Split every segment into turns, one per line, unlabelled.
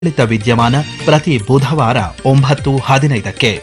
ಆಡಳಿತ ವಿದ್ಯಮಾನ ಪ್ರತಿ ಬುಧವಾರ ಒಂಬತ್ತು ಹದಿನೈದಕ್ಕೆ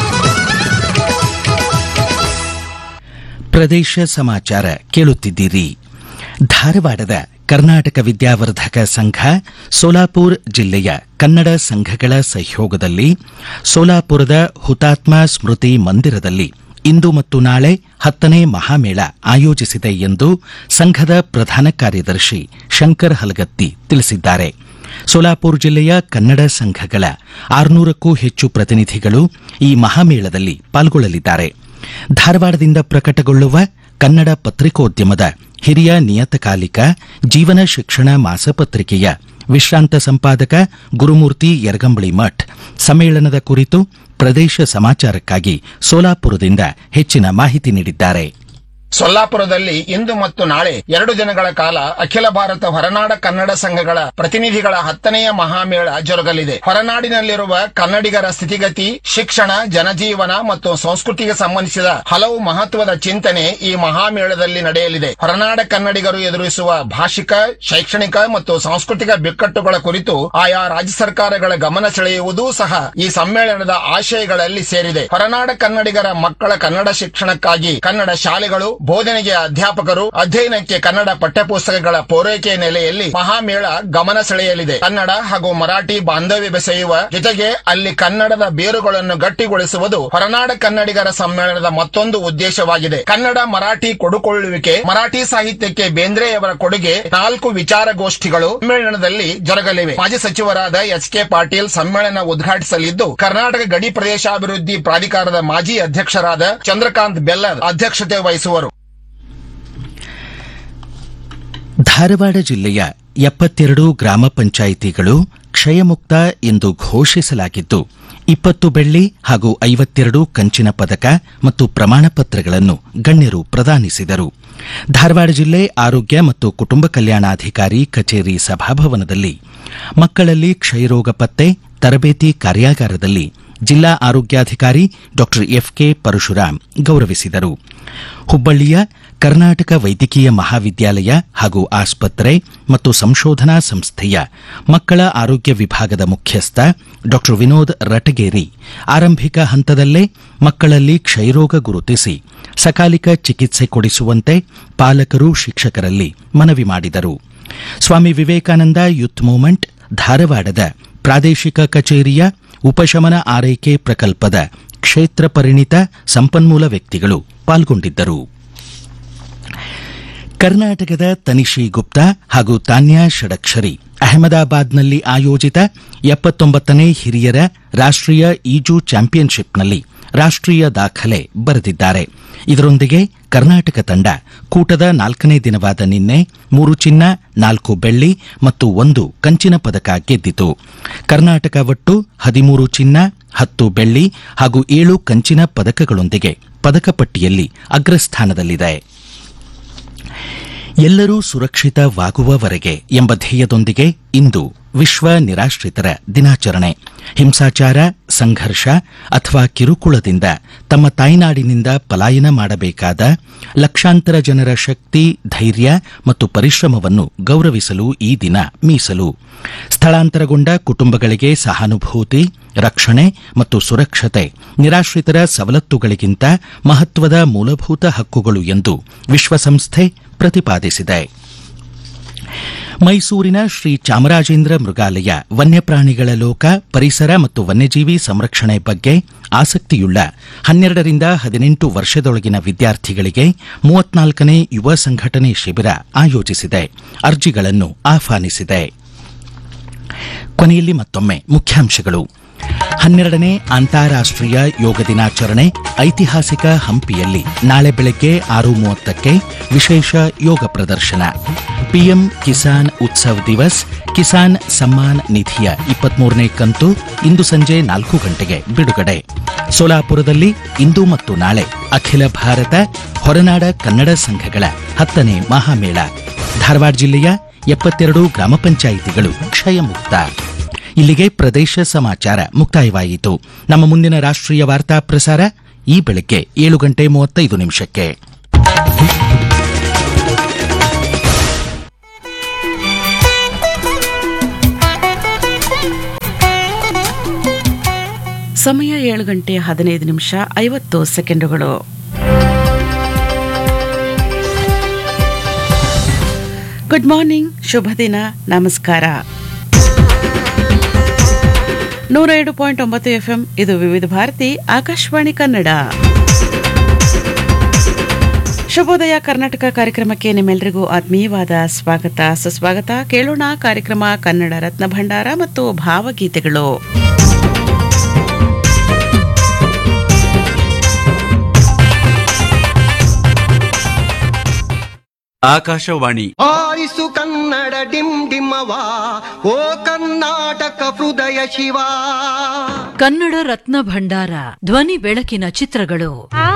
ಪ್ರದೇಶ ಸಮಾಚಾರ ಕೇಳುತ್ತಿದ್ದೀರಿ ಧಾರವಾಡದ ಕರ್ನಾಟಕ ವಿದ್ಯಾವರ್ಧಕ ಸಂಘ ಸೋಲಾಪುರ್ ಜಿಲ್ಲೆಯ ಕನ್ನಡ ಸಂಘಗಳ ಸಹಯೋಗದಲ್ಲಿ ಸೋಲಾಪುರದ ಹುತಾತ್ಮ ಸ್ಮೃತಿ ಮಂದಿರದಲ್ಲಿ ಇಂದು ಮತ್ತು ನಾಳೆ ಹತ್ತನೇ ಮಹಾಮೇಳ ಆಯೋಜಿಸಿದೆ ಎಂದು ಸಂಘದ ಪ್ರಧಾನ ಕಾರ್ಯದರ್ಶಿ ಶಂಕರ್ ಹಲಗತ್ತಿ ತಿಳಿಸಿದ್ದಾರೆ ಸೋಲಾಪುರ್ ಜಿಲ್ಲೆಯ ಕನ್ನಡ ಸಂಘಗಳ ಆರುನೂರಕ್ಕೂ ಹೆಚ್ಚು ಪ್ರತಿನಿಧಿಗಳು ಈ ಮಹಾಮೇಳದಲ್ಲಿ ಪಾಲ್ಗೊಳ್ಳಲಿದ್ದಾರೆ ಧಾರವಾಡದಿಂದ ಪ್ರಕಟಗೊಳ್ಳುವ ಕನ್ನಡ ಪತ್ರಿಕೋದ್ಯಮದ ಹಿರಿಯ ನಿಯತಕಾಲಿಕ ಜೀವನ ಶಿಕ್ಷಣ ಮಾಸಪತ್ರಿಕೆಯ ವಿಶ್ರಾಂತ ಸಂಪಾದಕ ಗುರುಮೂರ್ತಿ ಯರಗಂಬಳಿ ಮಠ್ ಸಮ್ಮೇಳನದ ಕುರಿತು ಪ್ರದೇಶ ಸಮಾಚಾರಕ್ಕಾಗಿ ಸೋಲಾಪುರದಿಂದ ಹೆಚ್ಚಿನ ಮಾಹಿತಿ ನೀಡಿದ್ದಾರೆ
ಸೊಲ್ಲಾಪುರದಲ್ಲಿ ಇಂದು ಮತ್ತು ನಾಳೆ ಎರಡು ದಿನಗಳ ಕಾಲ ಅಖಿಲ ಭಾರತ ಹೊರನಾಡ ಕನ್ನಡ ಸಂಘಗಳ ಪ್ರತಿನಿಧಿಗಳ ಹತ್ತನೆಯ ಮಹಾಮೇಳ ಜರುಗಲಿದೆ ಹೊರನಾಡಿನಲ್ಲಿರುವ ಕನ್ನಡಿಗರ ಸ್ಥಿತಿಗತಿ ಶಿಕ್ಷಣ ಜನಜೀವನ ಮತ್ತು ಸಂಸ್ಕೃತಿಗೆ ಸಂಬಂಧಿಸಿದ ಹಲವು ಮಹತ್ವದ ಚಿಂತನೆ ಈ ಮಹಾಮೇಳದಲ್ಲಿ ನಡೆಯಲಿದೆ ಹೊರನಾಡ ಕನ್ನಡಿಗರು ಎದುರಿಸುವ ಭಾಷಿಕ ಶೈಕ್ಷಣಿಕ ಮತ್ತು ಸಾಂಸ್ಕೃತಿಕ ಬಿಕ್ಕಟ್ಟುಗಳ ಕುರಿತು ಆಯಾ ರಾಜ್ಯ ಸರ್ಕಾರಗಳ ಗಮನ ಸೆಳೆಯುವುದೂ ಸಹ ಈ ಸಮ್ಮೇಳನದ ಆಶಯಗಳಲ್ಲಿ ಸೇರಿದೆ ಹೊರನಾಡ ಕನ್ನಡಿಗರ ಮಕ್ಕಳ ಕನ್ನಡ ಶಿಕ್ಷಣಕ್ಕಾಗಿ ಕನ್ನಡ ಶಾಲೆಗಳು ಬೋಧನೆಗೆ ಅಧ್ಯಾಪಕರು ಅಧ್ಯಯನಕ್ಕೆ ಕನ್ನಡ ಪಠ್ಯಪುಸ್ತಕಗಳ ಪೂರೈಕೆ ನೆಲೆಯಲ್ಲಿ ಮಹಾಮೇಳ ಗಮನ ಸೆಳೆಯಲಿದೆ ಕನ್ನಡ ಹಾಗೂ ಮರಾಠಿ ಬಾಂಧವ್ಯ ಬೆಸೆಯುವ ಜೊತೆಗೆ ಅಲ್ಲಿ ಕನ್ನಡದ ಬೇರುಗಳನ್ನು ಗಟ್ಟಿಗೊಳಿಸುವುದು ಹೊರನಾಡ ಕನ್ನಡಿಗರ ಸಮ್ಮೇಳನದ ಮತ್ತೊಂದು ಉದ್ದೇಶವಾಗಿದೆ ಕನ್ನಡ ಮರಾಠಿ ಕೊಡುಕೊಳ್ಳುವಿಕೆ ಮರಾಠಿ ಸಾಹಿತ್ಯಕ್ಕೆ ಬೇಂದ್ರೆಯವರ ಕೊಡುಗೆ ನಾಲ್ಕು ವಿಚಾರಗೋಷ್ಠಿಗಳು ಸಮ್ಮೇಳನದಲ್ಲಿ ಜರುಗಲಿವೆ ಮಾಜಿ ಸಚಿವರಾದ ಎಚ್ ಕೆ ಪಾಟೀಲ್ ಸಮ್ಮೇಳನ ಉದ್ಘಾಟಿಸಲಿದ್ದು ಕರ್ನಾಟಕ ಗಡಿ ಪ್ರದೇಶಾಭಿವೃದ್ಧಿ ಪ್ರಾಧಿಕಾರದ ಮಾಜಿ ಅಧ್ಯಕ್ಷರಾದ ಚಂದ್ರಕಾಂತ್ ಬೆಲ್ಲರ್ ಅಧ್ಯಕ್ಷತೆ ವಹಿಸುವರು
ಧಾರವಾಡ ಜಿಲ್ಲೆಯ ಎಪ್ಪತ್ತೆರಡು ಗ್ರಾಮ ಪಂಚಾಯಿತಿಗಳು ಕ್ಷಯಮುಕ್ತ ಎಂದು ಘೋಷಿಸಲಾಗಿದ್ದು ಇಪ್ಪತ್ತು ಬೆಳ್ಳಿ ಹಾಗೂ ಐವತ್ತೆರಡು ಕಂಚಿನ ಪದಕ ಮತ್ತು ಪ್ರಮಾಣ ಪತ್ರಗಳನ್ನು ಗಣ್ಯರು ಪ್ರದಾನಿಸಿದರು ಧಾರವಾಡ ಜಿಲ್ಲೆ ಆರೋಗ್ಯ ಮತ್ತು ಕುಟುಂಬ ಕಲ್ಯಾಣಾಧಿಕಾರಿ ಕಚೇರಿ ಸಭಾಭವನದಲ್ಲಿ ಮಕ್ಕಳಲ್ಲಿ ಕ್ಷಯರೋಗ ಪತ್ತೆ ತರಬೇತಿ ಕಾರ್ಯಾಗಾರದಲ್ಲಿ ಜಿಲ್ಲಾ ಆರೋಗ್ಯಾಧಿಕಾರಿ ಡಾ ಎಫ್ಕೆ ಪರಶುರಾಮ್ ಗೌರವಿಸಿದರು ಹುಬ್ಬಳ್ಳಿಯ ಕರ್ನಾಟಕ ವೈದ್ಯಕೀಯ ಮಹಾವಿದ್ಯಾಲಯ ಹಾಗೂ ಆಸ್ಪತ್ರೆ ಮತ್ತು ಸಂಶೋಧನಾ ಸಂಸ್ಥೆಯ ಮಕ್ಕಳ ಆರೋಗ್ಯ ವಿಭಾಗದ ಮುಖ್ಯಸ್ಥ ಡಾ ವಿನೋದ್ ರಟಗೇರಿ ಆರಂಭಿಕ ಹಂತದಲ್ಲೇ ಮಕ್ಕಳಲ್ಲಿ ಕ್ಷಯರೋಗ ಗುರುತಿಸಿ ಸಕಾಲಿಕ ಚಿಕಿತ್ಸೆ ಕೊಡಿಸುವಂತೆ ಪಾಲಕರು ಶಿಕ್ಷಕರಲ್ಲಿ ಮನವಿ ಮಾಡಿದರು ಸ್ವಾಮಿ ವಿವೇಕಾನಂದ ಯೂತ್ ಮೂವ್ಮೆಂಟ್ ಧಾರವಾಡದ ಪ್ರಾದೇಶಿಕ ಕಚೇರಿಯ ಉಪಶಮನ ಆರೈಕೆ ಪ್ರಕಲ್ಪದ ಕ್ಷೇತ್ರ ಪರಿಣಿತ ಸಂಪನ್ಮೂಲ ವ್ಯಕ್ತಿಗಳು ಪಾಲ್ಗೊಂಡಿದ್ದರು ಕರ್ನಾಟಕದ ತನಿಷಿ ಗುಪ್ತಾ ಹಾಗೂ ತಾನ್ಯಾ ಷಡಕ್ಷರಿ ಅಹಮದಾಬಾದ್ನಲ್ಲಿ ಆಯೋಜಿತ ಎಪ್ಪತ್ತೊಂಬತ್ತನೇ ಹಿರಿಯರ ರಾಷ್ಟೀಯ ಈಜು ಚಾಂಪಿಯನ್ಶಿಪ್ನಲ್ಲಿ ರಾಷ್ಟೀಯ ದಾಖಲೆ ಬರೆದಿದ್ದಾರೆ ಇದರೊಂದಿಗೆ ಕರ್ನಾಟಕ ತಂಡ ಕೂಟದ ನಾಲ್ಕನೇ ದಿನವಾದ ನಿನ್ನೆ ಮೂರು ಚಿನ್ನ ನಾಲ್ಕು ಬೆಳ್ಳಿ ಮತ್ತು ಒಂದು ಕಂಚಿನ ಪದಕ ಗೆದ್ದಿತು ಕರ್ನಾಟಕ ಒಟ್ಟು ಹದಿಮೂರು ಚಿನ್ನ ಹತ್ತು ಬೆಳ್ಳಿ ಹಾಗೂ ಏಳು ಕಂಚಿನ ಪದಕಗಳೊಂದಿಗೆ ಪದಕ ಪಟ್ಟಿಯಲ್ಲಿ ಅಗ್ರಸ್ಥಾನದಲ್ಲಿದೆ ಎಲ್ಲರೂ ಸುರಕ್ಷಿತವಾಗುವವರೆಗೆ ಎಂಬ ಧ್ಯೇಯದೊಂದಿಗೆ ಇಂದು ವಿಶ್ವ ನಿರಾಶ್ರಿತರ ದಿನಾಚರಣೆ ಹಿಂಸಾಚಾರ ಸಂಘರ್ಷ ಅಥವಾ ಕಿರುಕುಳದಿಂದ ತಮ್ಮ ತಾಯ್ನಾಡಿನಿಂದ ಪಲಾಯನ ಮಾಡಬೇಕಾದ ಲಕ್ಷಾಂತರ ಜನರ ಶಕ್ತಿ ಧೈರ್ಯ ಮತ್ತು ಪರಿಶ್ರಮವನ್ನು ಗೌರವಿಸಲು ಈ ದಿನ ಮೀಸಲು ಸ್ಥಳಾಂತರಗೊಂಡ ಕುಟುಂಬಗಳಿಗೆ ಸಹಾನುಭೂತಿ ರಕ್ಷಣೆ ಮತ್ತು ಸುರಕ್ಷತೆ ನಿರಾಶ್ರಿತರ ಸವಲತ್ತುಗಳಿಗಿಂತ ಮಹತ್ವದ ಮೂಲಭೂತ ಹಕ್ಕುಗಳು ಎಂದು ವಿಶ್ವಸಂಸ್ಥೆ ಪ್ರತಿಪಾದಿಸಿದೆ ಮೈಸೂರಿನ ಶ್ರೀ ಚಾಮರಾಜೇಂದ್ರ ಮೃಗಾಲಯ ವನ್ಯಪ್ರಾಣಿಗಳ ಲೋಕ ಪರಿಸರ ಮತ್ತು ವನ್ಯಜೀವಿ ಸಂರಕ್ಷಣೆ ಬಗ್ಗೆ ಆಸಕ್ತಿಯುಳ್ಳ ಹನ್ನೆರಡರಿಂದ ಹದಿನೆಂಟು ವರ್ಷದೊಳಗಿನ ವಿದ್ಯಾರ್ಥಿಗಳಿಗೆ ಮೂವತ್ನಾಲ್ಕನೇ ಯುವ ಸಂಘಟನೆ ಶಿಬಿರ ಆಯೋಜಿಸಿದೆ ಅರ್ಜಿಗಳನ್ನು ಆಹ್ವಾನಿಸಿದೆ ಕೊನೆಯಲ್ಲಿ ಮತ್ತೊಮ್ಮೆ ಮುಖ್ಯಾಂಶಗಳು ಹನ್ನೆರಡನೇ ಅಂತಾರಾಷ್ಟೀಯ ಯೋಗ ದಿನಾಚರಣೆ ಐತಿಹಾಸಿಕ ಹಂಪಿಯಲ್ಲಿ ನಾಳೆ ಬೆಳಗ್ಗೆ ಆರು ಮೂವತ್ತಕ್ಕೆ ವಿಶೇಷ ಯೋಗ ಪ್ರದರ್ಶನ ಪಿಎಂ ಕಿಸಾನ್ ಉತ್ಸವ್ ದಿವಸ್ ಕಿಸಾನ್ ಸಮ್ಮಾನ್ ನಿಧಿಯ ಇಪ್ಪತ್ಮೂರನೇ ಕಂತು ಇಂದು ಸಂಜೆ ನಾಲ್ಕು ಗಂಟೆಗೆ ಬಿಡುಗಡೆ ಸೋಲಾಪುರದಲ್ಲಿ ಇಂದು ಮತ್ತು ನಾಳೆ ಅಖಿಲ ಭಾರತ ಹೊರನಾಡ ಕನ್ನಡ ಸಂಘಗಳ ಹತ್ತನೇ ಮಹಾಮೇಳ ಧಾರವಾಡ ಜಿಲ್ಲೆಯ ಎಪ್ಪತ್ತೆರಡು ಗ್ರಾಮ ಪಂಚಾಯಿತಿಗಳು ಕ್ಷಯಮುಕ್ತ ಇಲ್ಲಿಗೆ ಪ್ರದೇಶ ಸಮಾಚಾರ ಮುಕ್ತಾಯವಾಯಿತು ನಮ್ಮ ಮುಂದಿನ ರಾಷ್ಟ್ರೀಯ ವಾರ್ತಾ ಪ್ರಸಾರ ಈ ಬೆಳಗ್ಗೆ ಏಳು ಗಂಟೆ ಮೂವತ್ತೈದು ನಿಮಿಷಕ್ಕೆ
ಸಮಯ ಏಳು ಗಂಟೆ ಹದಿನೈದು ನಿಮಿಷ ಐವತ್ತು ಸೆಕೆಂಡುಗಳು ಗುಡ್ ಮಾರ್ನಿಂಗ್ ಶುಭ ದಿನ ನಮಸ್ಕಾರ ನೂರ ಏಳು ಪಾಯಿಂಟ್ ಒಂಬತ್ತು ಎಫ್ಎಂ ಇದು ವಿವಿಧ ಭಾರತಿ ಆಕಾಶವಾಣಿ ಕನ್ನಡ ಶುಭೋದಯ ಕರ್ನಾಟಕ ಕಾರ್ಯಕ್ರಮಕ್ಕೆ ನಿಮ್ಮೆಲ್ಲರಿಗೂ ಆತ್ಮೀಯವಾದ ಸ್ವಾಗತ ಸುಸ್ವಾಗತ ಕೇಳೋಣ ಕಾರ್ಯಕ್ರಮ ಕನ್ನಡ ರತ್ನ ಭಂಡಾರ ಮತ್ತು ಭಾವಗೀತೆಗಳು
ಆಕಾಶವಾಣಿ
ಆರಿಸು ಕನ್ನಡ ಡಿಮ್ ಡಿಮ್ಮವ ಓ ಕರ್ನಾಟಕ ಹೃದಯ ಶಿವ
ಕನ್ನಡ ರತ್ನ ಭಂಡಾರ ಧ್ವನಿ ಬೆಳಕಿನ ಚಿತ್ರಗಳು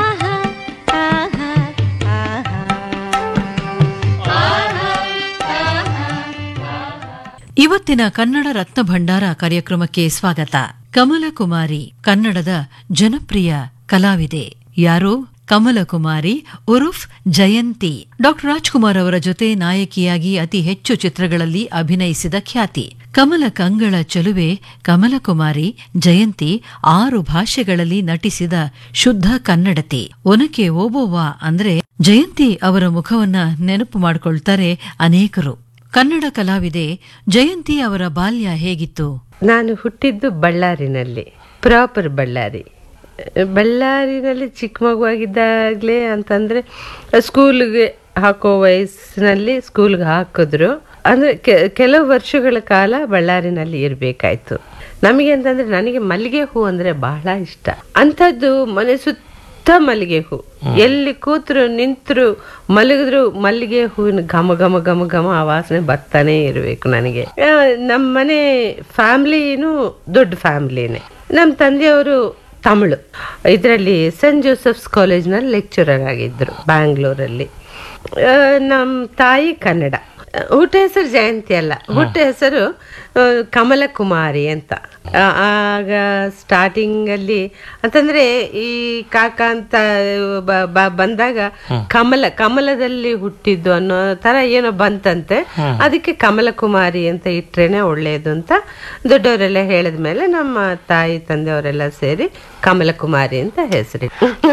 ಇವತ್ತಿನ ಕನ್ನಡ ರತ್ನ ಭಂಡಾರ ಕಾರ್ಯಕ್ರಮಕ್ಕೆ ಸ್ವಾಗತ ಕಮಲಕುಮಾರಿ ಕನ್ನಡದ ಜನಪ್ರಿಯ ಕಲಾವಿದೆ ಯಾರು ಕಮಲಕುಮಾರಿ ಉರುಫ್ ಜಯಂತಿ ಡಾಕ್ಟರ್ ರಾಜ್ಕುಮಾರ್ ಅವರ ಜೊತೆ ನಾಯಕಿಯಾಗಿ ಅತಿ ಹೆಚ್ಚು ಚಿತ್ರಗಳಲ್ಲಿ ಅಭಿನಯಿಸಿದ ಖ್ಯಾತಿ ಕಮಲ ಕಂಗಳ ಚೆಲುವೆ ಕಮಲಕುಮಾರಿ ಜಯಂತಿ ಆರು ಭಾಷೆಗಳಲ್ಲಿ ನಟಿಸಿದ ಶುದ್ಧ ಕನ್ನಡತಿ ಒನಕೆ ಓಬೋವ್ವ ಅಂದ್ರೆ ಜಯಂತಿ ಅವರ ಮುಖವನ್ನ ನೆನಪು ಮಾಡಿಕೊಳ್ತಾರೆ ಅನೇಕರು ಕನ್ನಡ ಕಲಾವಿದೆ ಜಯಂತಿ ಅವರ ಬಾಲ್ಯ ಹೇಗಿತ್ತು
ನಾನು ಹುಟ್ಟಿದ್ದು ಬಳ್ಳಾರಿನಲ್ಲಿ ಪ್ರಾಪರ್ ಬಳ್ಳಾರಿ ಬಳ್ಳಾರಿನಲ್ಲಿ ಚಿಕ್ಕ ಮಗುವಾಗಿದ್ದಾಗಲೇ ಅಂತಂದರೆ ಸ್ಕೂಲ್ಗೆ ಹಾಕೋ ವಯಸ್ಸಿನಲ್ಲಿ ಸ್ಕೂಲ್ಗೆ ಹಾಕಿದ್ರು ಅಂದರೆ ಕೆಲವು ವರ್ಷಗಳ ಕಾಲ ಬಳ್ಳಾರಿನಲ್ಲಿ ಇರಬೇಕಾಯ್ತು ನಮಗೆ ಅಂತಂದರೆ ನನಗೆ ಮಲ್ಲಿಗೆ ಹೂ ಅಂದರೆ ಬಹಳ ಇಷ್ಟ ಅಂಥದ್ದು ಮನೆ ಸುತ್ತ ಮಲ್ಲಿಗೆ ಹೂ ಎಲ್ಲಿ ಕೂತ್ರು ನಿಂತರು ಮಲಗಿದ್ರು ಮಲ್ಲಿಗೆ ಹೂವಿನ ಘಮ ಘಮ ಘಮ ಘಮ ಆ ವಾಸನೆ ಬರ್ತಾನೆ ಇರಬೇಕು ನನಗೆ ಆ, ನಮ್ಮ ಮನೆ ಫ್ಯಾಮ್ಲಿನೂ ದೊಡ್ಡ ಫ್ಯಾಮ್ಲಿನೇ ನಮ್ಮ ತಂದೆಯವರು ತಮಿಳು ಇದರಲ್ಲಿ ಸೆಂಟ್ ಜೋಸೆಫ್ಸ್ ಕಾಲೇಜ್ನಲ್ಲಿ ಲೆಕ್ಚರರ್ ಆಗಿದ್ದರು ಬ್ಯಾಂಗ್ಳೂರಲ್ಲಿ ಆ, ನಮ್ಮ ತಾಯಿ ಕನ್ನಡ ಹುಟ್ಟ ಹೆಸರು ಜಯಂತಿ ಅಲ್ಲ ಹುಟ್ಟ ಹೆಸರು ಆ, ಕಮಲಕುಮಾರಿ ಅಂತ ಆ, ಆಗ ಸ್ಟಾರ್ಟಿಂಗಲ್ಲಿ ಅಂತಂದ್ರೆ ಈ ಕಾಕ ಅಂತ ಬ- ಬ- ಬಂದಾಗ ಕಮಲ ಕಮಲದಲ್ಲಿ ಹುಟ್ಟಿದ್ದು ಅನ್ನೋ ತರ ಏನೋ ಬಂತಂತೆ ಅದಕ್ಕೆ ಕಮಲಕುಮಾರಿ ಅಂತ ಇಟ್ರೇನೆ ಒಳ್ಳೆಯದು ಅಂತ ದೊಡ್ಡವರೆಲ್ಲ ಹೇಳಿದ ಮೇಲೆ ನಮ್ಮ ತಾಯಿ ತಂದೆಯವರೆಲ್ಲ ಸೇರಿ ಕಮಲಕುಮಾರಿ ಅಂತ ಹೆಸರು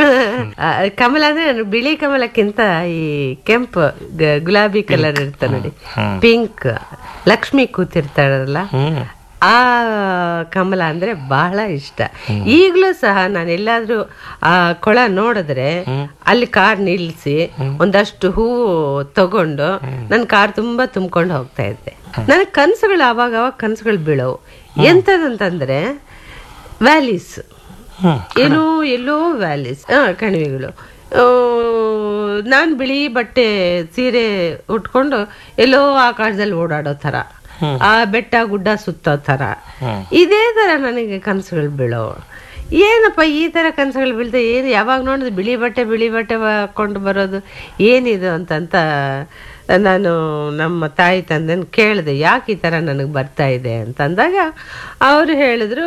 ಕಮಲ ಅಂದ್ರೆ ನಾನು ಬಿಳಿ ಕಮಲಕ್ಕಿಂತ ಈ ಕೆಂಪು ಗ- ಗುಲಾಬಿ ಕಲರ್ ಇರ್ತ ನೋಡಿ ಪಿಂಕ್ ಲಕ್ಷ್ಮಿ ಕೂತಿರ್ತಾಳಲ್ಲ ಆ ಕಮಲ ಅಂದ್ರೆ ಬಹಳ ಇಷ್ಟ ಈಗಲೂ ಸಹ ನಾನು ಎಲ್ಲಾದ್ರೂ ಆ ಕೊಳ ನೋಡಿದ್ರೆ ಅಲ್ಲಿ ಕಾರ್ ನಿಲ್ಸಿ ಒಂದಷ್ಟು ಹೂವು ತಗೊಂಡು ನನ್ನ ಕಾರ್ ತುಂಬಾ ತುಂಬ್ಕೊಂಡು ಹೋಗ್ತಾ ಇದ್ದೆ ನನಗೆ ಕನಸುಗಳು ಅವಾಗ ಅವಾಗ ಕನಸುಗಳು ಬೀಳವು ಎಂತದಂತಂದ್ರೆ ವ್ಯಾಲೀಸ್ ಏನೋ ಎಲ್ಲೋ ವ್ಯಾಲೀಸ್ ಹಾ ಕಣಿವೆಗಳು ನಾನು ಬಿಳಿ ಬಟ್ಟೆ ಸೀರೆ ಉಟ್ಕೊಂಡು ಎಲ್ಲೋ ಆಕಾಶದಲ್ಲಿ ಓಡಾಡೋ ಥರ ಆ ಬೆಟ್ಟ ಗುಡ್ಡ ಸುತ್ತೋ ಥರ ಇದೇ ಥರ ನನಗೆ ಕನಸುಗಳು ಬೀಳೋವು ಏನಪ್ಪ ಈ ಥರ ಕನಸುಗಳು ಬೀಳ್ತಾ ಏನು ಯಾವಾಗ ನೋಡಿದ್ರೆ ಬಿಳಿ ಬಟ್ಟೆ ಬಿಳಿ ಬಟ್ಟೆ ಹಾಕೊಂಡು ಬರೋದು ಏನಿದು ಅಂತಂತ ನಾನು ನಮ್ಮ ತಾಯಿ ತಂದೆನ ಕೇಳಿದೆ ಯಾಕೆ ಈ ಥರ ನನಗೆ ಬರ್ತಾ ಇದೆ ಅಂತಂದಾಗ ಅವರು ಹೇಳಿದ್ರು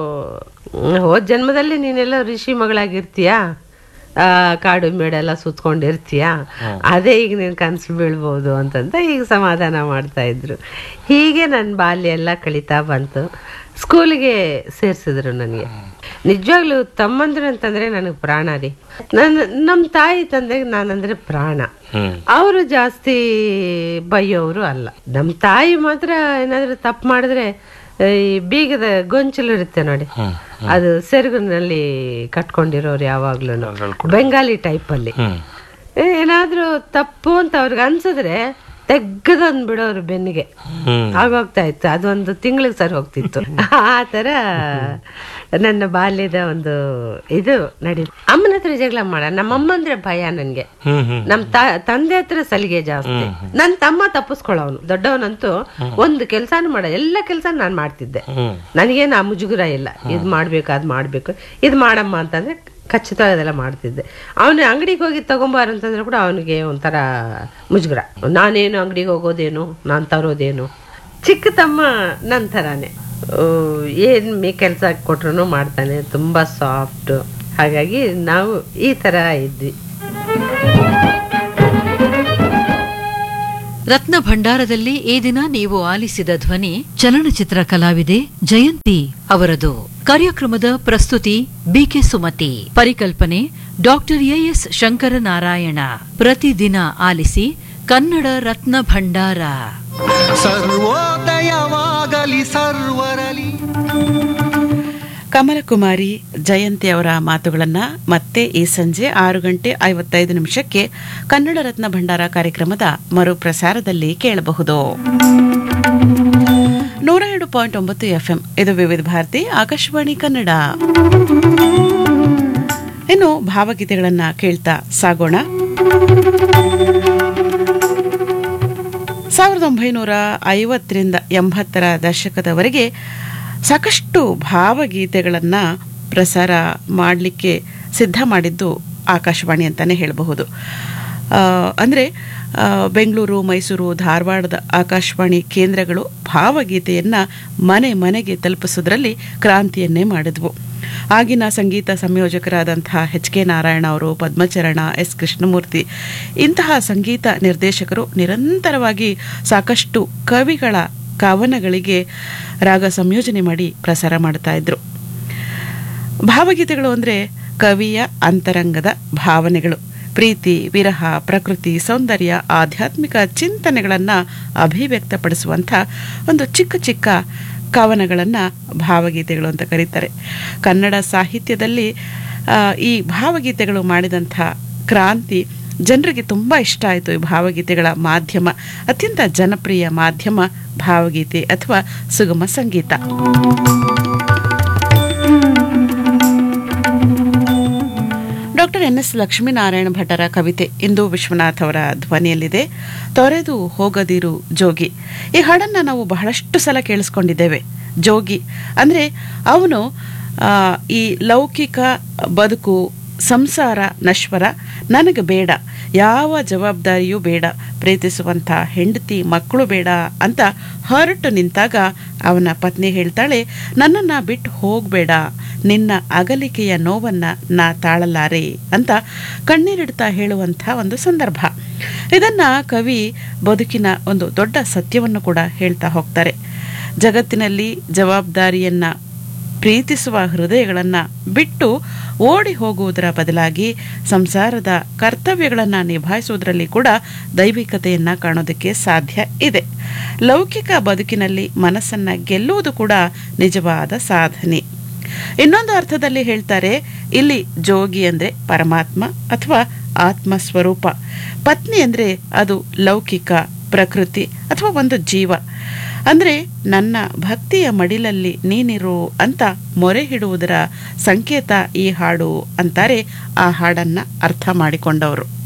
ಹೋದ ಜನ್ಮದಲ್ಲಿ ನೀನೆಲ್ಲ ಋಷಿ ಮಗಳಾಗಿರ್ತೀಯಾ ಆ, ಕಾಡು ಮೇಡೆಲ್ಲ ಸುತ್ಕೊಂಡಿರ್ತೀಯ ಅದೇ ಈಗ ನೀನು ಕನಸು ಬೀಳ್ಬೋದು ಅಂತಂತ ಈಗ ಸಮಾಧಾನ ಮಾಡ್ತಾ ಇದ್ರು ಹೀಗೆ ನನ್ನ ಬಾಲ್ಯ ಎಲ್ಲ ಕಳೀತಾ ಬಂತು ಸ್ಕೂಲಿಗೆ ಸೇರಿಸಿದ್ರು ನನಗೆ ನಿಜವಾಗ್ಲೂ ತಮ್ಮಂದ್ರು ಅಂತಂದ್ರೆ ನನಗೆ ಪ್ರಾಣ ರೀ ನನ್ನ ನಮ್ಮ ತಾಯಿ ತಂದೆಗೆ ನಾನಂದ್ರೆ ಪ್ರಾಣ ಅವರು ಜಾಸ್ತಿ ಬೈಯೋರು ಅಲ್ಲ ನಮ್ಮ ತಾಯಿ ಮಾತ್ರ ಏನಾದರೂ ತಪ್ಪು ಮಾಡಿದ್ರೆ ಈ ಬೀಗದ ಗೊಂಚಲು ಇರುತ್ತೆ ನೋಡಿ ಅದು ಸೆರಗಿನಲ್ಲಿ ಕಟ್ಕೊಂಡಿರೋರು ಯಾವಾಗ್ಲೂ ಬೆಂಗಾಲಿ ಟೈಪ್ ಅಲ್ಲಿ ಏನಾದ್ರೂ ತಪ್ಪು ಅಂತ ಅವ್ರಿಗೆ ಅನ್ಸಿದ್ರೆ ತೆಗ್ಗದೊಂದು ಬಿಡೋರು ಬೆನ್ನಿಗೆ ಆಗೋಗ್ತಾ ಇತ್ತು ಅದೊಂದು ತಿಂಗಳಿಗೆ ಸರಿ ಹೋಗ್ತಿತ್ತು ಆ ತರ ನನ್ನ ಬಾಲ್ಯದ ಒಂದು ಇದು ನಡಿ ಅಮ್ಮನ ಹತ್ರ ಜಗಳ ಮಾಡ ನಮ್ಮ ಅಮ್ಮ ಅಂದ್ರೆ ಭಯ ನನ್ಗೆ ನಮ್ ತ- ತಂದೆ ಹತ್ರ ಸಲಿಗೆ ಜಾಸ್ತಿ ನನ್ ತಮ್ಮ ತಪ್ಪಿಸ್ಕೊಳ್ಳೋನು ದೊಡ್ಡವನಂತೂ ಒಂದು ಕೆಲ್ಸಾನು ಮಾಡ ಎಲ್ಲ ಕೆಲ್ಸ ನಾನ್ ಮಾಡ್ತಿದ್ದೆ ನನಗೇನು ಆ ಮುಜುಗುರ ಇಲ್ಲ ಇದ್ ಮಾಡ್ಬೇಕು ಅದ್ ಮಾಡ್ಬೇಕು ಇದ್ ಮಾಡಮ್ಮ ಅಂತಂದ್ರೆ ಖಚಿತವಾಗಿ ಅದೆಲ್ಲ ಮಾಡ್ತಿದ್ದೆ ಅವನು ಅಂಗಡಿಗೆ ಹೋಗಿ ತಗೊಂಬಾರ ಅಂತಂದ್ರೆ ಕೂಡ ಅವನಿಗೆ ಒಂಥರ ಮುಜುಗರ ನಾನೇನು ಅಂಗಡಿಗೆ ಹೋಗೋದೇನು ನಾನು ತರೋದೇನು ಚಿಕ್ಕ ತಮ್ಮ ನನ್ನ ಥರಾನೇ ಏನು ಮೇ ಕೆಲಸ ಕೊಟ್ರು ಮಾಡ್ತಾನೆ ತುಂಬ ಸಾಫ್ಟ್ ಹಾಗಾಗಿ ನಾವು ಈ ಥರ ಇದ್ವಿ
ರತ್ನ ಭಂಡಾರದಲ್ಲಿ ಈ ದಿನ ನೀವು ಆಲಿಸಿದ ಧ್ವನಿ ಚಲನಚಿತ್ರ ಕಲಾವಿದೆ ಜಯಂತಿ ಅವರದು ಕಾರ್ಯಕ್ರಮದ ಪ್ರಸ್ತುತಿ ಬಿಕೆ ಸುಮತಿ ಪರಿಕಲ್ಪನೆ ಡಾಕ್ಟರ್ ಎಎಸ್ ಶಂಕರನಾರಾಯಣ ಪ್ರತಿದಿನ ಆಲಿಸಿ ಕನ್ನಡ ರತ್ನ ಭಂಡಾರ
ಸರ್ವೋದಯವಾಗಲಿ ಸರ್ವರಲಿ
ಕಮಲಕುಮಾರಿ ಜಯಂತಿ ಅವರ ಮಾತುಗಳನ್ನ ಮತ್ತೆ ಈ ಸಂಜೆ ಆರು ಗಂಟೆ ಐವತ್ತೈದು ನಿಮಿಷಕ್ಕೆ ಕನ್ನಡ ರತ್ನ ಭಂಡಾರ ಕಾರ್ಯಕ್ರಮದ ಮರುಪ್ರಸಾರದಲ್ಲಿ ಕೇಳಬಹುದು ನೂರ ಎರಡು ಪಾಯಿಂಟ್ ಒಂಬತ್ತು ಎಫ್ಎಂ ಇದು ವಿವಿಧ ಭಾರತಿ ಆಕಾಶವಾಣಿ ಕನ್ನಡ ಇನ್ನು ಭಾವಗೀತೆಗಳನ್ನ ಕೇಳ್ತಾ ಸಾಗೋಣ ಸಾವಿರದ ಒಂಬೈನೂರ ಐವತ್ತರಿಂದ ಎಂಬತ್ತರ ದಶಕದವರೆಗೆ ಸಾಕಷ್ಟು ಭಾವಗೀತೆಗಳನ್ನು ಪ್ರಸಾರ ಮಾಡಲಿಕ್ಕೆ ಸಿದ್ಧ ಮಾಡಿದ್ದು ಆಕಾಶವಾಣಿ ಅಂತಲೇ ಹೇಳಬಹುದು ಅಂದರೆ ಬೆಂಗಳೂರು ಮೈಸೂರು ಧಾರವಾಡದ ಆಕಾಶವಾಣಿ ಕೇಂದ್ರಗಳು ಭಾವಗೀತೆಯನ್ನು ಮನೆ ಮನೆಗೆ ತಲುಪಿಸೋದ್ರಲ್ಲಿ ಕ್ರಾಂತಿಯನ್ನೇ ಮಾಡಿದ್ವು ಆಗಿನ ಸಂಗೀತ ಸಂಯೋಜಕರಾದಂತಹ ಎಚ್ ಕೆ ನಾರಾಯಣ ಅವರು ಪದ್ಮಚರಣ ಎಸ್ ಕೃಷ್ಣಮೂರ್ತಿ ಇಂತಹ ಸಂಗೀತ ನಿರ್ದೇಶಕರು ನಿರಂತರವಾಗಿ ಸಾಕಷ್ಟು ಕವಿಗಳ ಕವನಗಳಿಗೆ ರಾಗ ಸಂಯೋಜನೆ ಮಾಡಿ ಪ್ರಸಾರ ಮಾಡ್ತಾ ಇದ್ರು ಭಾವಗೀತೆಗಳು ಅಂದರೆ ಕವಿಯ ಅಂತರಂಗದ ಭಾವನೆಗಳು ಪ್ರೀತಿ ವಿರಹ ಪ್ರಕೃತಿ ಸೌಂದರ್ಯ ಆಧ್ಯಾತ್ಮಿಕ ಚಿಂತನೆಗಳನ್ನು ಅಭಿವ್ಯಕ್ತಪಡಿಸುವಂಥ ಒಂದು ಚಿಕ್ಕ ಚಿಕ್ಕ ಕವನಗಳನ್ನು ಭಾವಗೀತೆಗಳು ಅಂತ ಕರೀತಾರೆ ಕನ್ನಡ ಸಾಹಿತ್ಯದಲ್ಲಿ ಆ, ಈ ಭಾವಗೀತೆಗಳು ಮಾಡಿದಂಥ ಕ್ರಾಂತಿ ಜನರಿಗೆ ತುಂಬ ಇಷ್ಟ ಆಯಿತು ಈ ಭಾವಗೀತೆಗಳ ಮಾಧ್ಯಮ ಅತ್ಯಂತ ಜನಪ್ರಿಯ ಮಾಧ್ಯಮ ಭಾವಗೀತೆ ಅಥವಾ ಸುಗಮ ಸಂಗೀತ ಡಾಕ್ಟರ್ ಎನ್ ಎಸ್ ಲಕ್ಷ್ಮೀನಾರಾಯಣ ಭಟ್ಟರ ಕವಿತೆ ಇಂದು ವಿಶ್ವನಾಥ್ ಅವರ ಧ್ವನಿಯಲ್ಲಿದೆ ತೊರೆದು ಹೋಗದಿರು ಜೋಗಿ ಈ ಹಾಡನ್ನು ನಾವು ಬಹಳಷ್ಟು ಸಲ ಕೇಳಿಸ್ಕೊಂಡಿದ್ದೇವೆ ಜೋಗಿ ಅಂದರೆ ಅವನು ಆ, ಈ ಲೌಕಿಕ ಬದುಕು ಸಂಸಾರ ನಶ್ವರ ನನಗೆ ಬೇಡ ಯಾವ ಜವಾಬ್ದಾರಿಯೂ ಬೇಡ ಪ್ರೀತಿಸುವಂಥ ಹೆಂಡತಿ ಮಕ್ಕಳು ಬೇಡ ಅಂತ ಹೊರಟು ನಿಂತಾಗ ಅವನ ಪತ್ನಿ ಹೇಳ್ತಾಳೆ ನನ್ನನ್ನು ಬಿಟ್ಟು ಹೋಗಬೇಡ ನಿನ್ನ ಅಗಲಿಕೆಯ ನೋವನ್ನು ನಾ ತಾಳಲಾರೆ ಅಂತ ಕಣ್ಣೀರಿಡ್ತಾ ಹೇಳುವಂಥ ಒಂದು ಸಂದರ್ಭ ಇದನ್ನು ಕವಿ ಬದುಕಿನ ಒಂದು ದೊಡ್ಡ ಸತ್ಯವನ್ನು ಕೂಡ ಹೇಳ್ತಾ ಹೋಗ್ತಾರೆ ಜಗತ್ತಿನಲ್ಲಿ ಜವಾಬ್ದಾರಿಯನ್ನು ಪ್ರೀತಿಸುವ ಹೃದಯಗಳನ್ನು ಬಿಟ್ಟು ಓಡಿ ಹೋಗುವುದರ ಬದಲಾಗಿ ಸಂಸಾರದ ಕರ್ತವ್ಯಗಳನ್ನು ನಿಭಾಯಿಸುವುದರಲ್ಲಿ ಕೂಡ ದೈವಿಕತೆಯನ್ನು ಕಾಣೋದಕ್ಕೆ ಸಾಧ್ಯ ಇದೆ ಲೌಕಿಕ ಬದುಕಿನಲ್ಲಿ ಮನಸ್ಸನ್ನು ಗೆಲ್ಲುವುದು ಕೂಡ ನಿಜವಾದ ಸಾಧನೆ ಇನ್ನೊಂದು ಅರ್ಥದಲ್ಲಿ ಹೇಳ್ತಾರೆ ಇಲ್ಲಿ ಜೋಗಿ ಅಂದರೆ ಪರಮಾತ್ಮ ಅಥವಾ ಆತ್ಮ ಸ್ವರೂಪ ಪತ್ನಿ ಅಂದರೆ ಅದು ಲೌಕಿಕ ಪ್ರಕೃತಿ ಅಥವಾ ಒಂದು ಜೀವ ಅಂದರೆ ನನ್ನ ಭಕ್ತಿಯ ಮಡಿಲಲ್ಲಿ ನೀನಿರು ಅಂತ ಮೊರೆ ಹಿಡುವುದರ ಸಂಕೇತ ಈ ಹಾಡು ಅಂತಾರೆ ಆ ಹಾಡನ್ನು ಅರ್ಥ ಮಾಡಿಕೊಂಡವರು